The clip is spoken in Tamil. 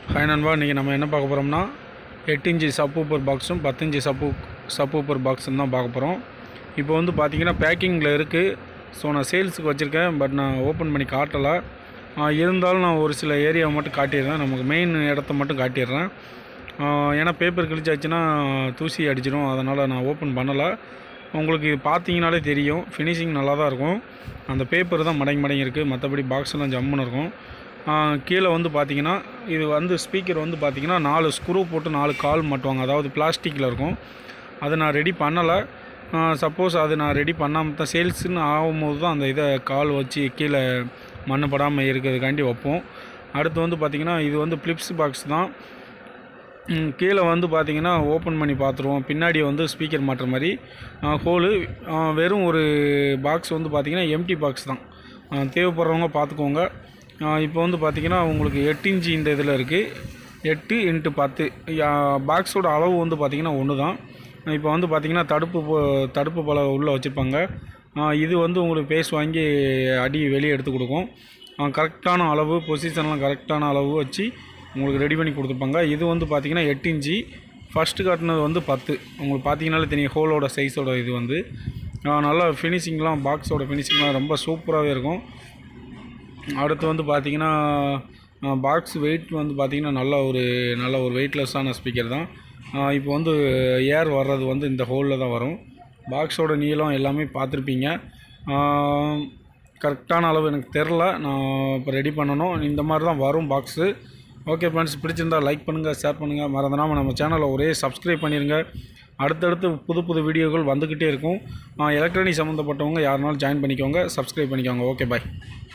ஹாய் நண்பா இன்றைக்கி நம்ம என்ன பார்க்க போகிறோம்னா எட்டு இன்ச்சு சப் ஊப்பர் பாக்ஸும் பத்து இன்ச்சு சப்பு சப் ஊப்பர் பாக்ஸும் தான் பார்க்க போகிறோம் இப்போ வந்து பார்த்தீங்கன்னா பேக்கிங்கில் இருக்குது ஸோ நான் சேல்ஸுக்கு வச்சுருக்கேன் பட் நான் ஓப்பன் பண்ணி காட்டலை ஆ, இருந்தாலும் நான் ஒரு சில ஏரியாவை மட்டும் காட்டிடுறேன் நமக்கு மெயின் இடத்த மட்டும் காட்டிடுறேன் ஆ, ஏன்னா பேப்பர் கிழிச்சாச்சுன்னா தூசி அடிச்சிடும் அதனால் நான் ஓப்பன் பண்ணலை உங்களுக்கு இது பார்த்தீங்கனாலே தெரியும் ஃபினிஷிங் நல்லா தான் இருக்கும் அந்த பேப்பர் தான் மடங்கி மடங்கி இருக்குது மற்றபடி பாக்ஸ் எல்லாம் ஜம்முன்னு இருக்கும் ஆ, கீழே வந்து பார்த்தீங்கன்னா இது வந்து ஸ்பீக்கர் வந்து பார்த்தீங்கன்னா நாலு ஸ்க்ரூ போட்டு நாலு கால் மாட்டுவாங்க அதாவது பிளாஸ்டிக்கில் இருக்கும் அதை நான் ரெடி பண்ணலை சப்போஸ் அது நான் ரெடி பண்ணாமல் தான் சேல்ஸுன்னு ஆகும்போது தான் அந்த இதை கால் வச்சு கீழே மண் படாமல் இருக்கிறதுக்காண்டி வைப்போம் அடுத்து வந்து பார்த்திங்கன்னா இது வந்து ஃப்ளிப்ஸ் பாக்ஸ் தான் ம், கீழே வந்து பார்த்தீங்கன்னா ஓப்பன் பண்ணி பார்த்துருவோம் பின்னாடி வந்து ஸ்பீக்கர் மாட்டுற மாதிரி ஹோலு வெறும் ஒரு பாக்ஸ் வந்து பார்த்தீங்கன்னா எம்டி பாக்ஸ் தான் ஆ, தேவைப்படுறவங்க பார்த்துக்கோங்க இப்போ வந்து பார்த்தீங்கன்னா உங்களுக்கு எட்டு இன்ச்சு இந்த இதில் இருக்குது எட்டு இன்ட்டு பத்து பாக்ஸோட அளவு வந்து பார்த்தீங்கன்னா ஒன்று தான் இப்போ வந்து பார்த்தீங்கன்னா தடுப்பு போ- தடுப்பு பல உள்ளே வச்சுருப்பாங்க இது வந்து உங்களுக்கு பேஸ் வாங்கி அடி வெளியே எடுத்து கொடுக்கும் கரெக்டான அளவு பொசிஷன்லாம் கரெக்டான அளவு வச்சு உங்களுக்கு ரெடி பண்ணி கொடுத்துருப்பாங்க இது வந்து பார்த்தீங்கன்னா எட்டு இன்ச்சு ஃபஸ்ட்டு காட்டினது வந்து பத்து உங்களுக்கு பார்த்தீங்கனாலே தெரியும் ஹோலோட சைஸோட இது வந்து ஆ, நல்லா ஃபினிஷிங்லாம் பாக்ஸோட ஃபினிஷிங்லாம் ரொம்ப சூப்பராகவே இருக்கும் அடுத்து வந்து பார்த்தீங்கன்னா பாக்ஸ் வெயிட் வந்து பார்த்தீங்கன்னா நல்ல ஒரு நல்ல ஒரு வெயிட்லெஸ்ஸான ஸ்பீக்கர் தான் ஆ, இப்போ வந்து ஏர் வர்றது வந்து இந்த ஹோலில் தான் வரும் பாக்ஸோட நீளம் எல்லாமே பார்த்துருப்பீங்க கரெக்டான அளவு எனக்கு தெரில நான் இப்போ ரெடி பண்ணணும் இந்த மாதிரி தான் வரும் பாக்ஸு ஓகே ஃப்ரெண்ட்ஸ் பிடிச்சிருந்தா லைக் பண்ணுங்கள் ஷேர் பண்ணுங்கள் மறந்துடாமல் நம்ம சேனலை ஒரே சப்ஸ்கிரைப் பண்ணிடுங்க அடுத்தடுத்து புது புது வீடியோக்கள் வந்துக்கிட்டே இருக்கும் எலக்ட்ரானிக் சம்மந்தப்பட்டவங்க யாருனாலும் ஜாயின் பண்ணிக்கோங்க சப்ஸ்கிரைப் பண்ணிக்கோங்க ஓகே பாய்